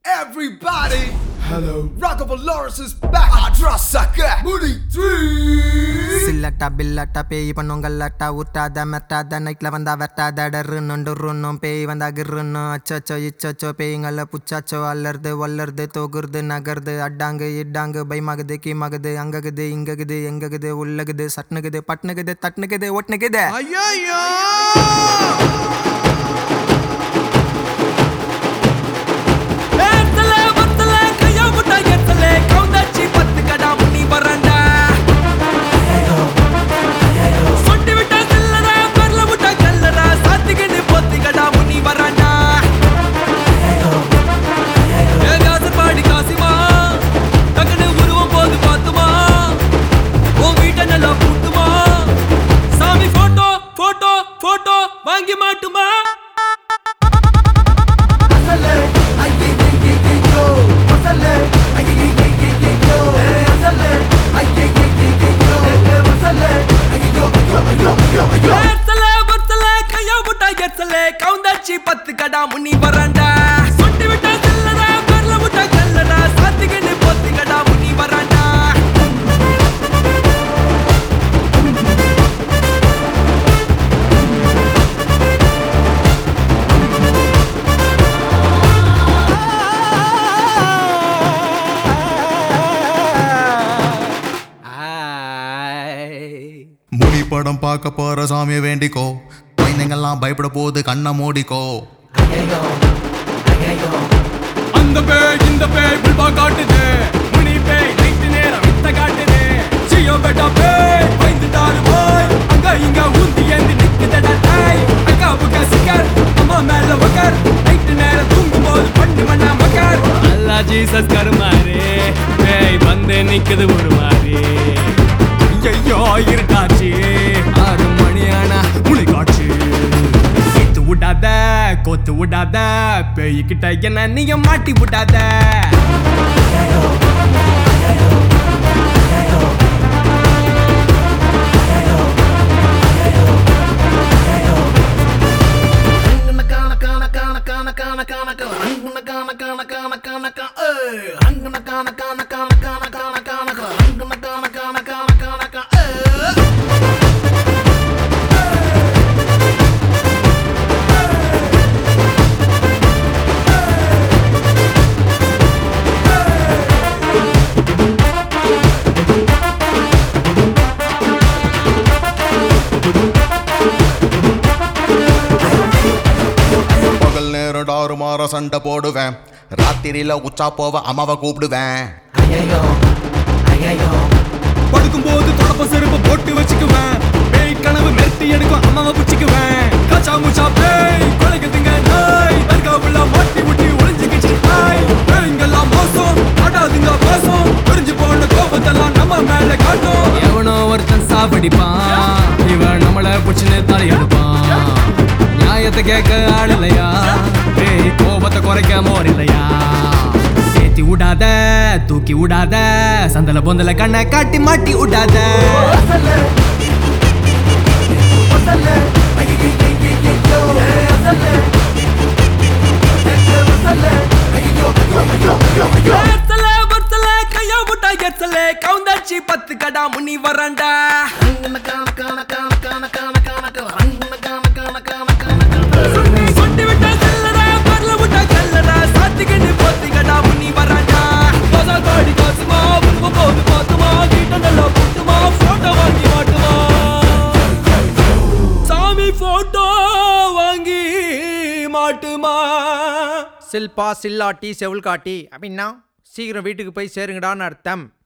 everybody. Hello. Rockable Lawrence is back. Adrasaka. Moody 3. சில்லட்டா பில்லட்டா பேய் பண்ணும் கல்லாட்டா ஊட்டாத மெட்டாத நைட்ல வந்தா வெட்டாத டர்ரு நொண்டு ருன்னும் பேய் வந்தா கிருன்னும் அச்சச்சோ இச்சச்சோ பேய்ங்கள புச்சாச்சோ அல்லறது வல்லறது தொகுறது நகருது அட்டாங்கு இட்டாங்கு பயமாகுது கீமாகுது அங்ககுது இங்ககுது எங்ககுது உள்ளகுது சட்னுகுது பட்னுகுது தட்னுகுது ஒட்னுகுது ஐயோ ஏத்தல வத்தல கையா முட்டா ஏத்தல கவுந்தாச்சி பத்து கடா முனி வரண்டா சொட்டி விட்டா செல்லடா பரல முட்டா கல்லடா சாத்திக்கிட்டு பொத்தி கடா முனி வரண்டா ஏ காசு பாடி காசிமா டக்குனு உருவம் போது பார்த்துமா உன் வீட்டை நல்லா பூட்டுமா சாமி போட்டோ போட்டோ போட்டோ வாங்கி மாட்டுமா ஏத்தல வத்தல கையா முட்டா ஏத்தல கவுந்தாச்சி பத்து கடா முனி வரண்டா சொட்டி விட்டா செல்லடா பரல முட்டா கல்லடா சாத்திக்கிட்டு பொத்தி கடா முனி வரண்டா முனி படம் பார்க்க போற சாமியை வேண்டிக்கோ குழந்தைங்கள்லாம் பயப்பட போகுது கண்ணை மூடிக்கோ அந்த பேய் இந்த பேய் புல்பா காட்டுது முனி பேய் நைட்டு நேரம் வித்த காட்டுது சியோ பெட்டா பேய் பயந்துட்டாரு போய் அங்க இங்க ஊந்தி ஏந்தி நிக்குதடா தாய் அக்கா புக்கா சிக்கர் அம்மா மேல உக்கர் நைட்டு நேரம் தூங்கும் போது பண்ணு மண்ணா மக்கர் அல்லா ஜீசஸ் கருமாரு பேய் வந்து நிக்குது ஒரு மாதிரி ஐயோ இருட்டாச்சு ஆறு மணி ஆனா முளை காட்சி சேர்த்து விடாத கோத்து விடாத பேய்கிட்ட என்ன நீங்க மாட்டி விடாத பகல் நேரம் டாறு மாற சண்டை போடுவேன் ராத்திரியில உச்சா போவ அம்மாவை கூப்பிடுவேன் படுக்கும் போது தொடப்ப செருப்பு போட்டு வச்சுக்குவேன் பேய் கனவு மெருட்டி எடுக்கும் அம்மாவை புச்சிக்குவேன் காச்சா முச்சா பேய் கொலைக்குதுங்க நாய் தர்காவுல மாட்டி முட்டி ஒளிஞ்சுக்கிச்சு நாய் பேய்ங்கெல்லாம் மோசம் ஆடாதுங்க மோசம் புரிஞ்சு போன கோபத்தெல்லாம் நம்ம மேல காட்டும் எவனோ ஒருத்தன் சாப்பிடிப்பான் இவன் நம்மள புடிச்சுன்னு தலையெடுப்பான் நியாயத்தை கேட்க ஆள் இல்லையா பேய் கோபத்தை குறைக்க மோர் இல்லையா ஏத்தி விடாத தூக்கி விடாத சந்தல பொந்தல கண்ணை காட்டி மாட்டி விடாத ஏத்தல வத்தல கையா முட்டா ஏத்தல கவுந்தாச்சி பத்து கடா முனி வரண்டா சொட்டி விட்டா செல்லடா பரல விட்டா கல்லடா சாத்திக்கிட்டு பொத்தி கடா முனி வரண்டா பசா காடி காசுமா உருவ போது பார்த்துமா கிட்ட நல்லா போட்டுமா போட்டோ வாங்கி மாட்டுமா சாமி போட்டோ வாங்கி மாட்டுமா சில்பா சில்லாட்டி செவுள் காட்டி அப்படின்னா சீக்கிரம் வீட்டுக்கு போய் சேருங்கடான்னு அர்த்தம்